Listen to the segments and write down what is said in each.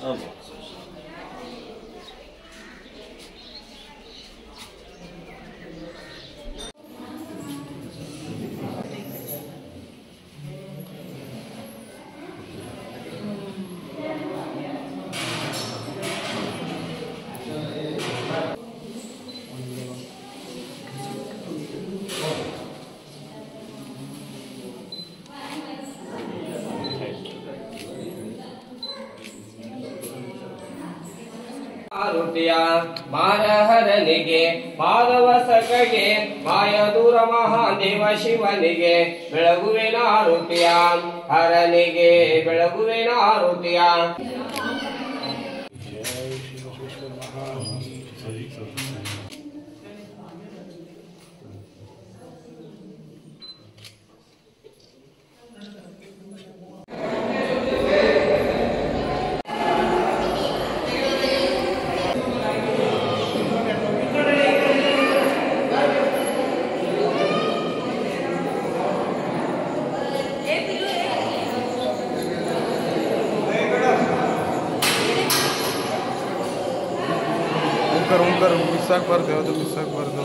ஆமாம் ಆರುತಿಯ ಮಾರಹರನಿಗೆ ಪಾದವಸಕಗೆ ಮಾಯ ದೂರ ಮಹಾದೇವ ಶಿವನಿಗೆ ಬೆಳಗುವಿನ ಆರುತಿಯ ಹರನಿಗೆ ಬೆಳಗುವಿನ ಆರುತಿಯ ಓಂಕಾರ ಓಂಕಾರ ಮಿಸ್ ಆಗಬಾರ್ದು ಯಾವುದು ಮಿಸ್ ಆಗಬಾರ್ದು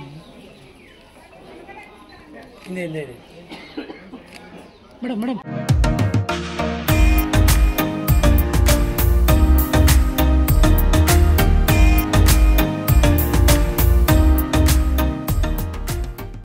ಮೇಡಮ್ ಮೇಡಮ್